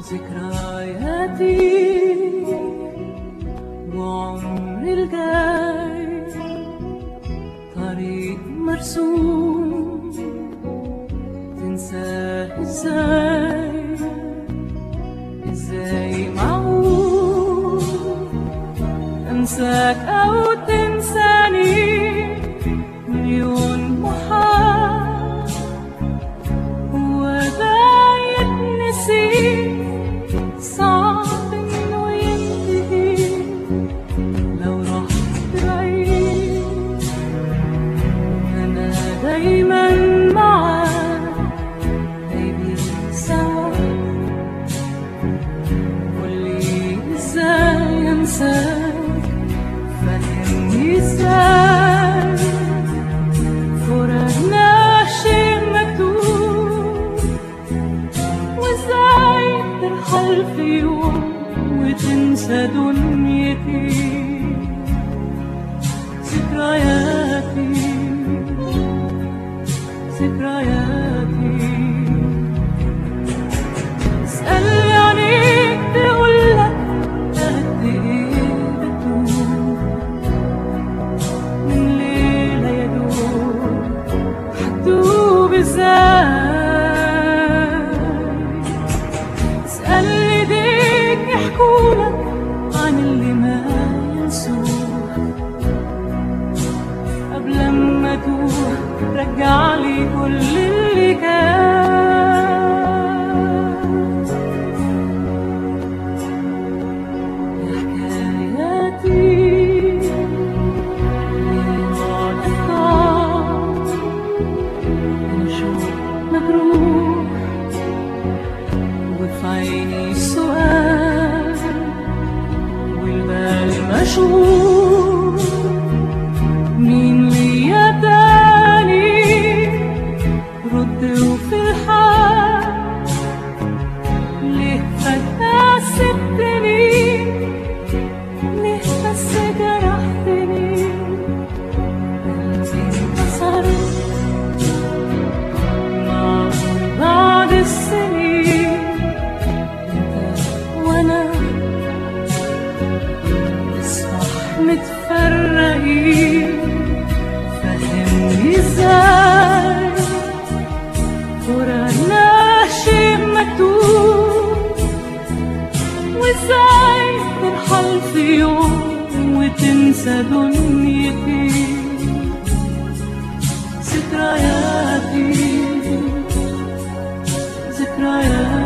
ذكرياتي وعمري الجاي طريق مرسوم تنساه ازاي ازاي معقول انساك او تنساني مليون محال هو ده يتنسي صعب انه ينتهي لو رحت بعيد انا دايما معاك baby سوا قولي ازاي انساك فهمني ازاي فراقنا شيء مكتوب وازاي ترحل في يوم وتنسى دنيتي ذكرياتي ذكرياتي اسألني عليك تقولك قد ايه بتدوب من ليلة يا دوب هتدوب ازاي اسأل ايديك يحكولك عن اللي ما ينسوه قبل ما توه رجعلي كل اللي كان يا حكاياتي وفي عيني سؤال والبال مشغول مين ليا تاني رد وفي الحال ليه فجأة سبتني ليه بس جرحتني قلبي انكسر مع بعد السنين انت وانا نصبح متفرقين فهمني ازاي فراقنا شيء مكتوب وازاي ترحل في يوم وتنسى دنيتي ذكرياتي ذكرياتي